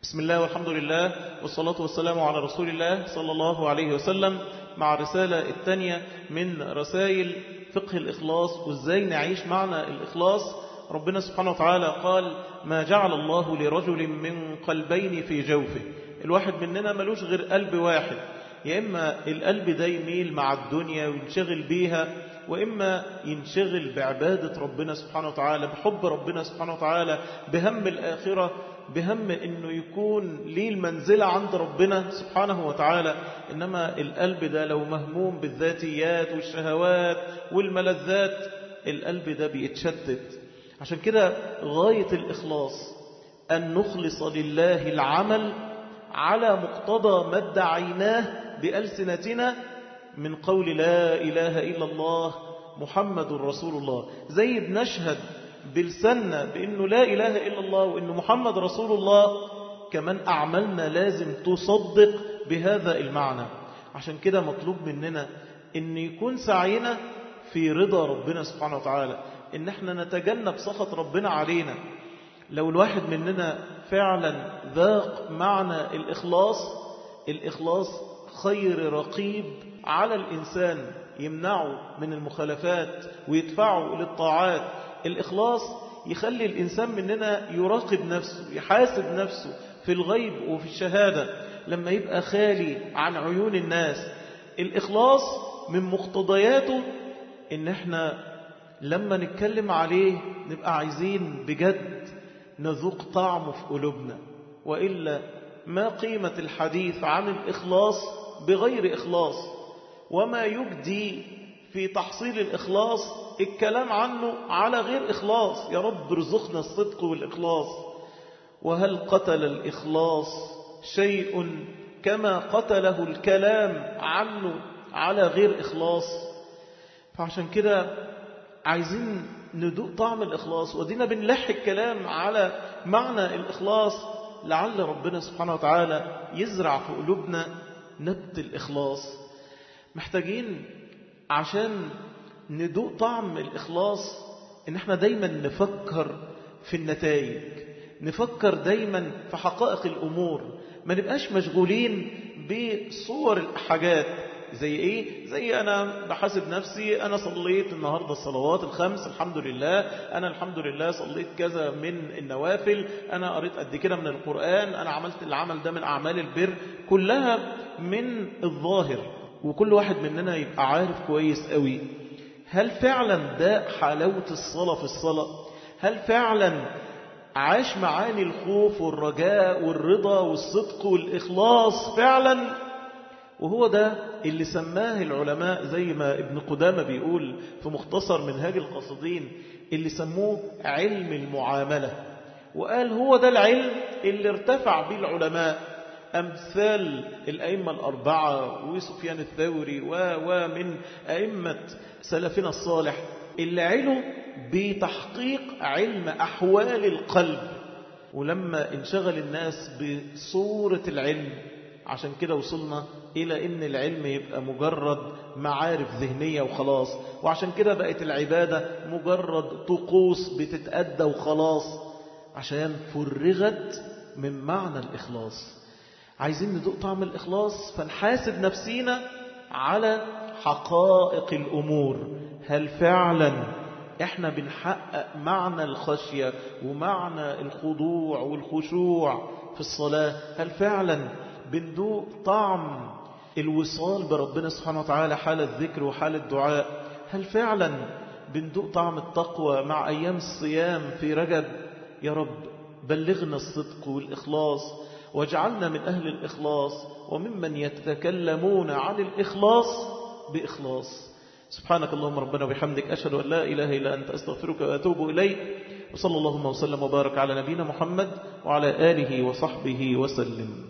بسم الله والحمد لله والصلاة والسلام على رسول الله صلى الله عليه وسلم مع الرسالة الثانية من رسائل فقه الإخلاص وإزاي نعيش معنى الإخلاص ربنا سبحانه وتعالى قال ما جعل الله لرجل من قلبين في جوفه الواحد مننا ملوش غير قلب واحد يا إما القلب ده يميل مع الدنيا وينشغل بيها وإما ينشغل بعبادة ربنا سبحانه وتعالى بحب ربنا سبحانه وتعالى بهم الآخرة بهم أنه يكون ليه المنزلة عند ربنا سبحانه وتعالى إنما القلب ده لو مهموم بالذاتيات والشهوات والملذات القلب ده بيتشتت عشان كده غاية الإخلاص أن نخلص لله العمل على مقتضى ما ادعيناه بألسنتنا من قول لا إله إلا الله محمد رسول الله زي بنشهد بلساننا بأنه لا إله إلا الله وأنه محمد رسول الله كمان أعمالنا لازم تصدق بهذا المعنى عشان كده مطلوب مننا أن يكون سعينا في رضا ربنا سبحانه وتعالى ان احنا نتجنب سخط ربنا علينا لو الواحد مننا فعلا ذاق معنى الإخلاص الإخلاص خير رقيب على الإنسان يمنعه من المخالفات ويدفعه للطاعات الإخلاص يخلي الإنسان مننا يراقب نفسه يحاسب نفسه في الغيب وفي الشهادة لما يبقى خالي عن عيون الناس الإخلاص من مقتضياته إن احنا لما نتكلم عليه نبقى عايزين بجد نذوق طعمه في قلوبنا وإلا ما قيمة الحديث عن الإخلاص بغير إخلاص وما يجدي في تحصيل الإخلاص الكلام عنه على غير إخلاص يا رب ارزقنا الصدق والإخلاص وهل قتل الإخلاص شيء كما قتله الكلام عنه على غير إخلاص فعشان كده عايزين ندوق طعم الإخلاص ودينا بنلح الكلام على معنى الإخلاص لعل ربنا سبحانه وتعالى يزرع في قلوبنا نبت الإخلاص محتاجين عشان ندوق طعم الإخلاص إن احنا دايما نفكر في النتائج نفكر دايما في حقائق الأمور ما نبقاش مشغولين بصور الحاجات زي ايه زي انا بحاسب نفسي انا صليت النهاردة الصلوات الخمس الحمد لله انا الحمد لله صليت كذا من النوافل انا قريت قد كده من القرآن انا عملت العمل ده من اعمال البر كلها من الظاهر وكل واحد مننا يبقى عارف كويس قوي هل فعلا ده حلاوة الصلاة في الصلاة هل فعلا عاش معاني الخوف والرجاء والرضا والصدق والإخلاص فعلا وهو ده اللي سماه العلماء زي ما ابن قدامة بيقول في مختصر منهاج القصدين اللي سموه علم المعاملة وقال هو ده العلم اللي ارتفع به العلماء أمثال الأئمة الأربعة وسفيان الثوري ومن أئمة سلفنا الصالح اللي علوا بتحقيق علم أحوال القلب ولما انشغل الناس بصورة العلم عشان كده وصلنا إلى إن العلم يبقى مجرد معارف ذهنية وخلاص وعشان كده بقت العبادة مجرد طقوس بتتأدى وخلاص عشان فرغت من معنى الإخلاص عايزين ندوق طعم الإخلاص فنحاسب نفسينا على حقائق الأمور هل فعلا احنا بنحقق معنى الخشية ومعنى الخضوع والخشوع في الصلاة هل فعلا بندوق طعم الوصال بربنا سبحانه وتعالى حال الذكر وحال الدعاء هل فعلا بندوق طعم التقوى مع أيام الصيام في رجب يا رب بلغنا الصدق والإخلاص واجعلنا من أهل الإخلاص وممن يتكلمون عن الإخلاص بإخلاص سبحانك اللهم ربنا وبحمدك أشهد أن لا إله إلا أنت أستغفرك وأتوب إليك وصلى اللهم وسلم وبارك على نبينا محمد وعلى آله وصحبه وسلم